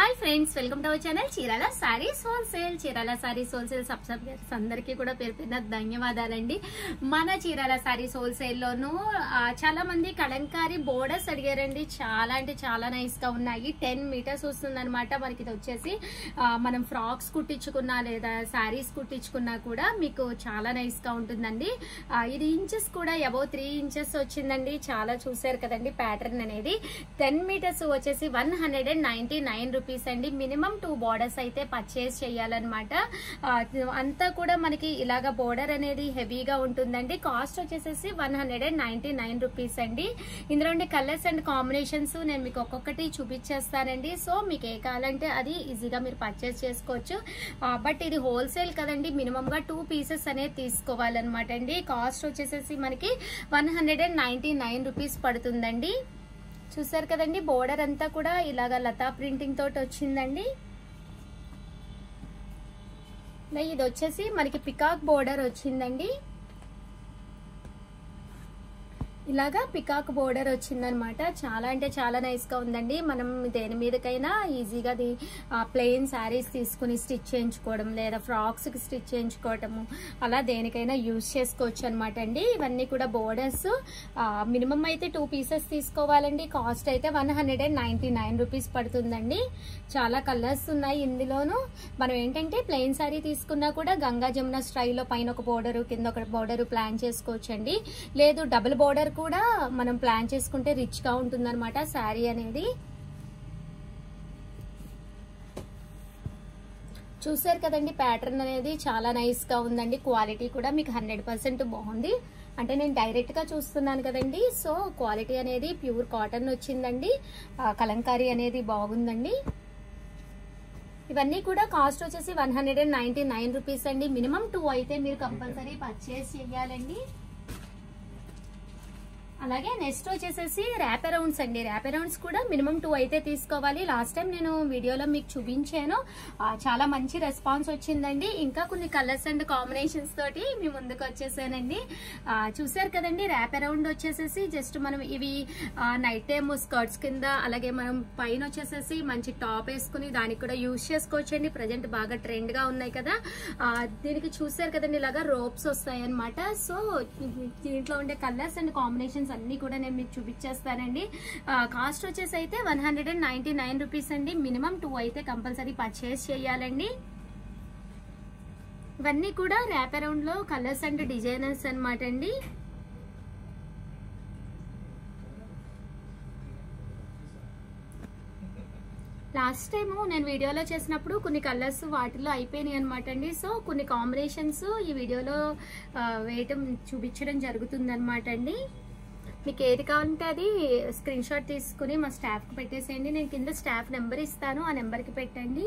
hi friends welcome to our channel Chirala sarees wholesale Chirala sarees wholesale subscribers అందరికీ కూడా పేరు పేరున ధన్యవాదాలండి మన చీరాల సారీస్ హోల్సేల్ లోను ఆ, చాలా మంది కలంకారీ బోర్డర్స్ అడిగారండి చాలా అంటే చాలా నైస్ గా ఉన్నాయి టెన్ మీటర్స్ వస్తుందన్నమాట మనకి ఇది వచ్చేసి ఆ, మనం ఫ్రాక్స్ కుట్టించుకున్నా లేదా శారీస్ కుట్టించుకున్నా కూడా మీకు చాలా నైస్ గా ఉంటుందండి ఆ, ఇది ఇంచెస్ కూడా అబౌవ్ త్రీ ఇంచెస్ వచ్చిందండి చాలా చూసారు కదండి ప్యాటర్న్ అనేది టెన్ మీటర్స్ వచ్చేసి one hundred and ninety nine rupees అండి మినిమం టూ బోర్డర్స్ అయితే పర్చేస్ చేయాలన్నమాట ఆ, అంతా కూడా మనకి ఇలాగ బోర్డర్ అనేది హెవీగా ఉంటుందండి కాస్ట్ వచ్చేసేసి one hundred and ninety nine rupees అండి ఇందులో ఉండే కలర్స్ అండ్ కాంబినేషన్స్ నేను మీకు ఒక్కొక్కటి చూపించేస్తానండి సో మీకు ఏ కావాలంటే అది ఈజీగా మీరు పర్చేస్ చేసుకోవచ్చు బట్ ఇది హోల్సేల్ కదండి మినిమం గా టూ పీసెస్ అనేది తీసుకోవాలన్నమాట అండి కాస్ట్ వచ్చేసేసి మనకి one hundred and ninety nine rupees పడుతుందండి చూసారు కదండి బోర్డర్ అంతా కూడా ఇలాగ లతా ప్రింటింగ్ తోటి వచ్చిందండి ఇలా ఇది వచ్చేసి మనకి పికాక్ బోర్డర్ వచ్చిందండి ఇలాగా పికాక్ బోర్డర్ వచ్చిందనమాట చాలా అంటే చాలా నైస్ గా ఉందండి మనం దేని మీదకైనా ఈజీగా అది ప్లెయిన్ శారీస్ తీసుకుని స్టిచ్ చేయించుకోవడం లేదా ఫ్రాక్స్ కి స్టిచ్ చేయించుకోవటము అలా దేనికైనా యూజ్ చేసుకోవచ్చు అనమాట అండి ఇవన్నీ కూడా బోర్డర్స్ మినిమం అయితే టూ పీసెస్ తీసుకోవాలండి కాస్ట్ అయితే one hundred and ninety nine rupees పడుతుందండి చాలా కలర్స్ ఉన్నాయి ఇందులోను మనం ఏంటంటే ప్లెయిన్ శారీ తీసుకున్నా కూడా గంగా జమున స్టైల్లో పైన ఒక బోర్డర్ కింద ఒక బోర్డర్ ప్లాన్ చేసుకోవచ్చండి లేదు డబుల్ బోర్డర్ కూడా మనం ప్లాన్ చేసుకుంటే రిచ్ గా ఉంటుందన్నమాట శారీ అనేది చూసారు కదండి ప్యాటర్న్ అనేది చాలా నైస్ గా ఉందండి క్వాలిటీ కూడా మీకు హండ్రెడ్ పర్సెంట్ బాగుంది అంటే నేను డైరెక్ట్ గా చూస్తున్నాను కదండి సో క్వాలిటీ అనేది ప్యూర్ కాటన్ వచ్చిందండి ఆ, కలంకారీ అనేది బాగుందండి ఇవన్నీ కూడా కాస్ట్ వచ్చేసి one hundred and ninety nine rupees అండి మినిమం టూ అయితే మీరు కంపల్సరీ పర్చేస్ చేయాలండి అలాగే నెక్స్ట్ వచ్చేసేసి ర్యాప్ అరౌండ్స్ అండి ర్యాప్ అరౌండ్స్ కూడా మినిమం టూ అయితే తీసుకోవాలి లాస్ట్ టైం నేను వీడియోలో మీకు చూపించాను ఆ, చాలా మంచి రెస్పాన్స్ వచ్చిందండి ఇంకా కొన్ని కలర్స్ అండ్ కాంబినేషన్స్ తోటి మీ ముందుకు వచ్చేసానండి ఆ, చూసారు కదండి ర్యాప్ అరౌండ్ వచ్చేసేసి జస్ట్ మనం ఇవి నైట్ టైమ్ స్కర్ట్స్ కింద అలాగే మనం పైన వచ్చేసేసి మంచి టాప్ వేసుకుని దానికి కూడా యూజ్ చేసుకోవచ్చండి ప్రజెంట్ బాగా ట్రెండ్ గా ఉన్నాయి కదా ఆ, దీనికి చూసారు కదండి ఇలాగా రోప్స్ వస్తాయి అనమాట సో దీంట్లో ఉండే కలర్స్ అండ్ కాంబినేషన్స్ అన్ని కూడా నేను మీకు చూపించేస్తానండి కాస్ట్ వచ్చేసి అయితే one hundred and ninety nine rupees అండి మినిమం టూ అయితే కంపల్సరీ పర్చేస్ చేయాలండి ఇవన్నీ కూడా ర్యాప్ అరౌండ్ లో కలర్స్ అండ్ డిజైనర్స్ అనమాట అండి లాస్ట్ టైము నేను వీడియోలో చేసినప్పుడు కొన్ని కలర్స్ వాటిలో అయిపోయినాయి అనమాట అండి సో కొన్ని కాంబినేషన్స్ ఈ వీడియోలో ఆ, వేయటం చూపించడం జరుగుతుంది అనమాట అండి మీకు ఏది కావాలంటే అది స్క్రీన్ షాట్ తీసుకుని మా స్టాఫ్కి పెట్టేసేయండి నేను కింద స్టాఫ్ నెంబర్ ఇస్తాను ఆ నెంబర్కి పెట్టండి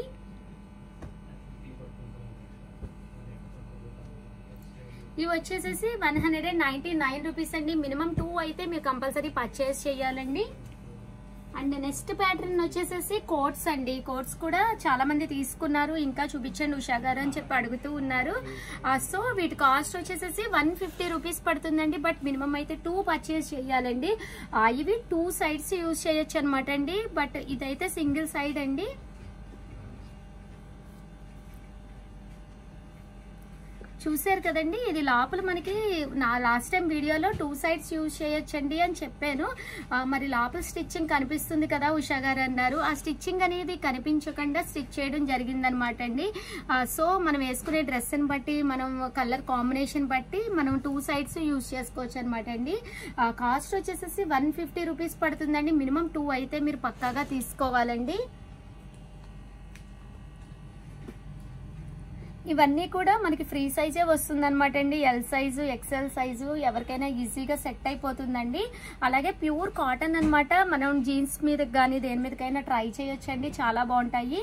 ఇవి వచ్చేసేసి one hundred and ninety nine rupees అండి మినిమం టూ అయితే మీరు కంపల్సరీ పర్చేస్ చేయాలండి అండ్ నెక్స్ట్ ప్యాటర్న్ వచ్చేసేసి కోట్స్ అండి కోట్స్ కూడా చాలా మంది తీసుకున్నారు ఇంకా చూపించండి ఉషా గారు అని చెప్పి అడుగుతూ ఉన్నారు ఆ, సో వీటి కాస్ట్ వచ్చేసేసి వన్ ఫిఫ్టీ రూపీస్ పడుతుందండి బట్ మినిమం అయితే టూ పర్చేస్ చేయాలండి ఆ, ఇవి టూ సైడ్స్ యూజ్ చేయొచ్చు అనమాట అండి బట్ ఇదైతే సింగిల్ సైడ్ అండి చూసారు కదండి ఇది లోపల మనకి నా లాస్ట్ టైం వీడియోలో టూ సైడ్స్ యూజ్ చేయొచ్చండి అని చెప్పాను ఆ, మరి లోపల స్టిచ్చింగ్ కనిపిస్తుంది కదా ఉషా గారు అన్నారు ఆ స్టిచ్చింగ్ అనేది కనిపించకుండా స్టిచ్ చేయడం జరిగిందనమాట అండి ఆ, సో మనం వేసుకునే డ్రెస్ని బట్టి మనం కలర్ కాంబినేషన్ బట్టి మనం టూ సైడ్స్ యూజ్ చేసుకోవచ్చు అనమాట అండి ఆ, కాస్ట్ వచ్చేసేసి వన్ ఫిఫ్టీ రూపీస్ పడుతుందండి మినిమం టూ అయితే మీరు పక్కాగా తీసుకోవాలండి ఇవన్నీ కూడా మనకి ఫ్రీ సైజే వస్తుంది అనమాట అండి ఎల్ సైజు ఎక్సెల్ సైజు ఎవరికైనా ఈజీగా సెట్ అయిపోతుందండి అలాగే ప్యూర్ కాటన్ అన్నమాట మనం జీన్స్ మీద కానీ దేని మీదకైనా ట్రై చేయొచ్చండి చాలా బాగుంటాయి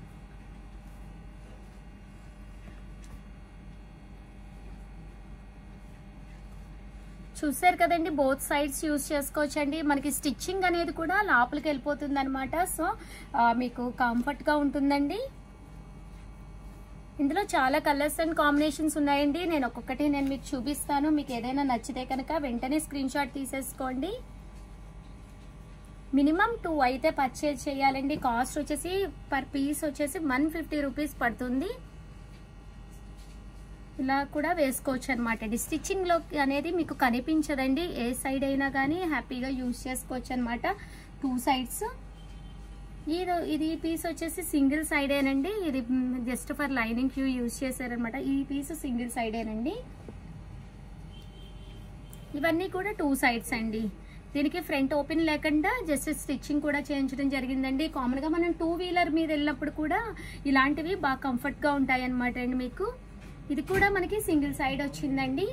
చూసారు కదండి బోత్ సైడ్స్ యూస్ చేసుకోవచ్చండి మనకి స్టిచ్చింగ్ అనేది కూడా లోపలికి వెళ్ళిపోతుంది అనమాట సో ఆ, మీకు కంఫర్ట్గా ఉంటుందండి ఇందులో చాలా కలర్స్ అండ్ కాంబినేషన్స్ ఉన్నాయండి నేను ఒక్కొక్కటి నేను మీకు చూపిస్తాను మీకు ఏదైనా నచ్చితే కనుక వెంటనే స్క్రీన్ షాట్ తీసేసుకోండి మినిమం టూ అయితే పర్చేజ్ చేయాలండి కాస్ట్ వచ్చేసి పర్ పీస్ వచ్చేసి వన్ ఫిఫ్టీ రూపీస్ పడుతుంది ఇలా కూడా వేసుకోవచ్చు అనమాట స్టిచ్చింగ్ లో అనేది మీకు కనిపించదండి ఏ సైడ్ అయినా కానీ హ్యాపీగా యూజ్ చేసుకోవచ్చు అనమాట టూ సైడ్స్ ఈ ఇది పీస్ వచ్చేసి సింగిల్ సైడేనండి ఇది జస్ట్ ఫర్ లైనింగ్ క్యూ యూజ్ చేశారనమాట ఈ పీస్ సింగిల్ సైడేనండి ఇవన్నీ కూడా టూ సైడ్స్ అండి దీనికి ఫ్రంట్ ఓపెన్ లేకుండా జస్ట్ స్టిచ్చింగ్ కూడా చేయించడం జరిగిందండి కామన్గా మనం టూ వీలర్ మీద వెళ్ళినప్పుడు కూడా ఇలాంటివి బాగా కంఫర్ట్గా ఉంటాయి అనమాట అండి మీకు ఇది కూడా మనకి సింగిల్ సైడ్ వచ్చిందండి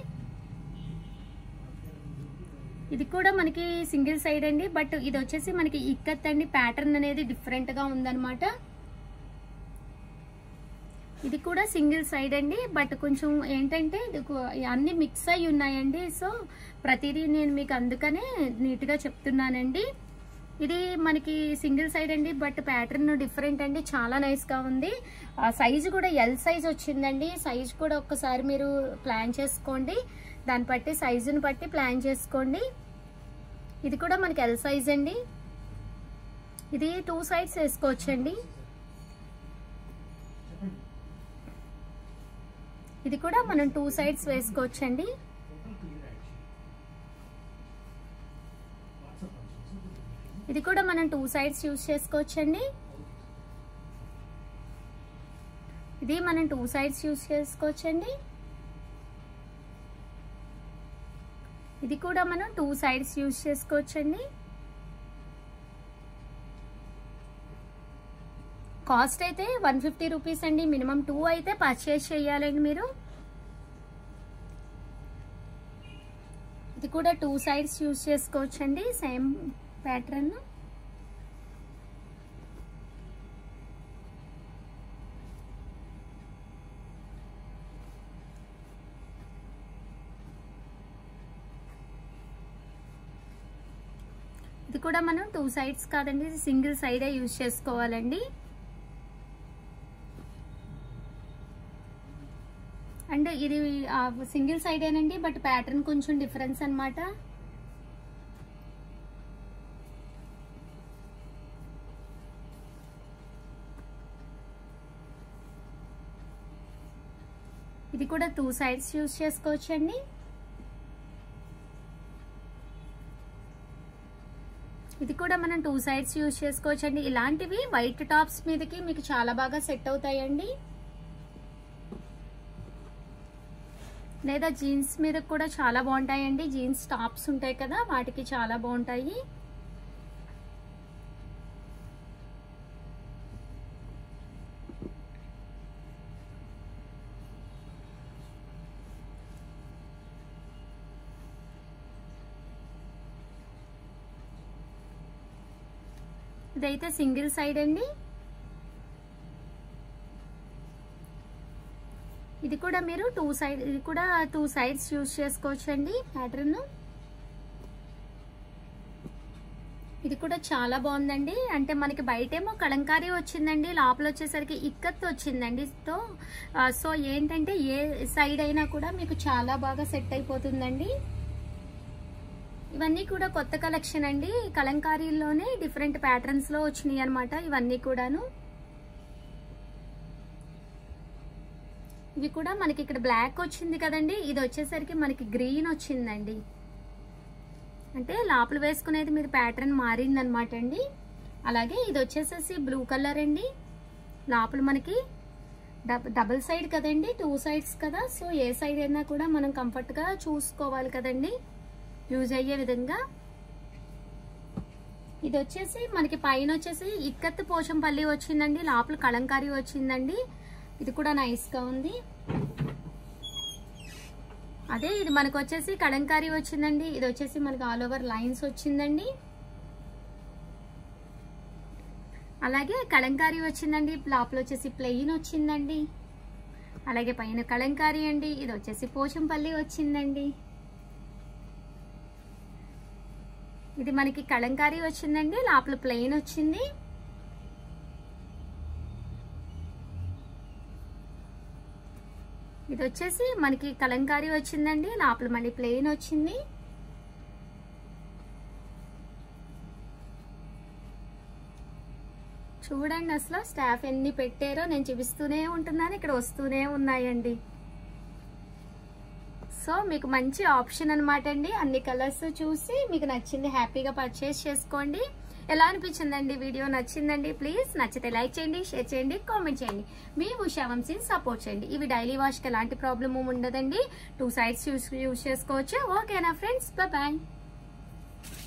ఇది కూడా మనకి సింగిల్ సైడ్ అండి బట్ ఇది వచ్చేసి మనకి ఇక్కత్ అండి ప్యాటర్న్ అనేది డిఫరెంట్ గా ఉందన్నమాట ఇది కూడా సింగిల్ సైడ్ అండి బట్ కొంచెం ఏంటంటే ఇది కొ- అన్ని మిక్స్ అయి ఉన్నాయండి సో ప్రతిదీ నేను మీకు అందుకనే నీట్ గా చెప్తున్నానండి ఇది మనకి సింగిల్ సైడ్ అండి బట్ ప్యాటర్న్ డిఫరెంట్ అండి చాలా నైస్ గా ఉంది ఆ సైజు కూడా ఎల్ సైజ్ వచ్చిందండి సైజ్ కూడా ఒక్కసారి మీరు ప్లాన్ చేసుకోండి దాన్ని బట్టి సైజుని బట్టి ప్లాన్ చేసుకోండి ఇది కూడా మనకి ఎల్ సైజ్ అండి ఇది టూ సైడ్స్ వేసుకోవచ్చండి ఇది కూడా మనం టూ సైడ్స్ వేసుకోవచ్చండి ఇది కూడా మనం టూ సైడ్స్ యూజ్ చేసుకోవచ్చండి ఇది మనం టూ సైడ్స్ యూజ్ చేసుకోవచ్చండి ఇది కూడా మనం టూ సైడ్స్ యూజ్ చేసుకోవచ్చండి కాస్ట్ అయితే వన్ ఫిఫ్టీ రూపీస్ అండి మినిమం టూ అయితే పర్చేస్ చేయాలండి మీరు ఇది కూడా టూ సైడ్స్ యూజ్ చేసుకోవచ్చండి సేమ్ ప్యాటర్న్ ఇది కూడా మనం టూ సైడ్స్ కాదండి సింగిల్ సైడే యూజ్ చేసుకోవాలండి అండ్ ఇది సింగిల్ సైడేనండి బట్ ప్యాటర్న్ కొంచెం డిఫరెన్స్ అన్నమాట ఇది కూడా టూ సైడ్స్ యూజ్ చేసుకోవచ్చండి ఇది కూడా మనం టూ సైడ్స్ యూజ్ చేసుకోవచ్చండి ఇలాంటివి వైట్ టాప్స్ మీదకి మీకు చాలా బాగా సెట్ అవుతాయండి లేదా జీన్స్ మీద కూడా చాలా బాగుంటాయండి జీన్స్ టాప్స్ ఉంటాయి కదా వాటికి చాలా బాగుంటాయి ఇదైతే సింగిల్ సైడ్ అండి ఇది కూడా మీరు టూ సైడ్ ఇది కూడా టూ సైడ్స్ యూజ్ చేసుకోవచ్చు అండి ప్యాటర్న్ ఇది కూడా చాలా బాగుందండి అంటే మనకి బయటేమో కలంకారీ వచ్చిందండి లోపల వచ్చేసరికి ఇక్కత్ వచ్చిందండి సో ఆ, సో ఏంటంటే ఏ సైడ్ అయినా కూడా మీకు చాలా బాగా సెట్ అయిపోతుందండి ఇవన్నీ కూడా కొత్త కలెక్షన్ అండి కలంకారీలోనే డిఫరెంట్ ప్యాటర్న్స్ లో వచ్చినాయి అనమాట ఇవన్నీ కూడాను ఇవి కూడా మనకి ఇక్కడ బ్లాక్ వచ్చింది కదండి ఇది వచ్చేసరికి మనకి గ్రీన్ వచ్చిందండి అంటే లోపల వేసుకునేది మీరు ప్యాటర్న్ మారిందనమాట అండి అలాగే ఇది వచ్చేసేసి బ్లూ కలర్ అండి లోపల మనకి డబ్ డబుల్ సైడ్ కదండి టూ సైడ్స్ కదా సో ఏ సైడ్ అయినా కూడా మనం కంఫర్ట్గా చూసుకోవాలి కదండి యూజ్ అయ్యే విధంగా ఇది వచ్చేసి మనకి పైన వచ్చేసి ఇక్కత్ పోచంపల్లి వచ్చిందండి లోపల కలంకారీ వచ్చిందండి ఇది కూడా నైస్ గా ఉంది అదే ఇది మనకు వచ్చేసి కలంకారీ వచ్చిందండి ఇది వచ్చేసి మనకి ఆల్ ఓవర్ లైన్స్ వచ్చిందండి అలాగే కలంకారీ వచ్చిందండి లోపల వచ్చేసి ప్లెయిన్ వచ్చిందండి అలాగే పైన కలంకారీ అండి ఇది వచ్చేసి పోచంపల్లి వచ్చిందండి ఇది మనకి కలంకారీ వచ్చిందండి లోపల ప్లెయిన్ వచ్చింది ఇది వచ్చేసి మనకి కలంకారీ వచ్చిందండి లోపల మళ్ళీ ప్లెయిన్ వచ్చింది చూడండి అసలు స్టాఫ్ ఎన్ని పెట్టారో నేను చూపిస్తూనే ఉంటున్నాను ఇక్కడ వస్తూనే ఉన్నాయండి సో మీకు మంచి ఆప్షన్ అనమాట అండి అన్ని కలర్స్ చూసి మీకు నచ్చింది హ్యాపీగా పర్చేస్ చేసుకోండి ఎలా అనిపించిందండి వీడియో నచ్చిందండి ప్లీజ్ నచ్చితే లైక్ చేయండి షేర్ చేయండి కామెంట్ చేయండి మీ ఉషా వంశీని సపోర్ట్ చేయండి ఇవి డైలీ వాష్కి ఎలాంటి ప్రాబ్లమ్ ఉండదండి టూ సైడ్స్ యూస్ యూస్ చేసుకోవచ్చు ఓకేనా ఫ్రెండ్స్ బాయ్